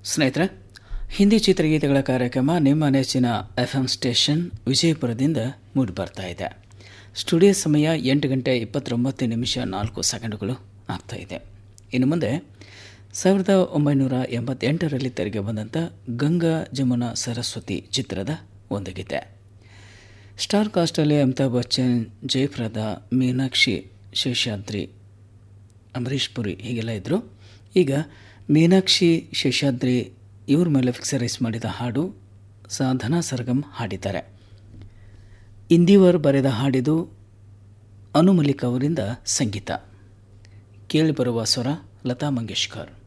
ಸ್ನೇಹಿತರೆ ಹಿಂದಿ ಚಿತ್ರಗೀತೆಗಳ ಕಾರ್ಯಕ್ರಮ ನಿಮ್ಮ ನೆಚ್ಚಿನ ಎಫ್ ಎಂ ಸ್ಟೇಷನ್ ವಿಜಯಪುರದಿಂದ ಮೂಡಿಬರ್ತಾ ಇದೆ ಸ್ಟುಡಿಯೋ ಸಮಯ ಎಂಟು ಗಂಟೆ ಇಪ್ಪತ್ತೊಂಬತ್ತು ನಿಮಿಷ ನಾಲ್ಕು ಸೆಕೆಂಡುಗಳು ಆಗ್ತಾ ಇದೆ ಇನ್ನು ಮುಂದೆ ಸಾವಿರದ ಒಂಬೈನೂರ ಎಂಬತ್ತೆಂಟರಲ್ಲಿ ತೆರೆಗೆ ಬಂದಂಥ ಗಂಗಾ ಜಮುನಾ ಸರಸ್ವತಿ ಚಿತ್ರದ ಒಂದು ಗೀತೆ ಸ್ಟಾರ್ ಕಾಸ್ಟಲ್ಲಿ ಅಮಿತಾಬ್ ಬಚ್ಚನ್ ಜಯಪ್ರದಾ ಮೀನಾಕ್ಷಿ ಶೇಷಾದ್ರಿ ಅಂಬರೀಷ್ ಪುರಿ ಹೀಗೆಲ್ಲ ಇದ್ದರು ಈಗ ಮೀನಾಕ್ಷಿ ಶೇಷಾದ್ರಿ ಇವ್ರ ಮೇಲೆ ಫಿಕ್ಸರೈಸ್ ಮಾಡಿದ ಹಾಡು ಸಾಧನಾ ಸರ್ಗಮ್ ಹಾಡಿದ್ದಾರೆ ಇಂದಿವರ್ ಬರೆದ ಹಾಡಿದು ಅನು ಮಲಿಕ್ ಅವರಿಂದ ಸಂಗೀತ ಕೇಳಿಬರುವ ಸ್ವರ ಲತಾ ಮಂಗೇಶ್ಕರ್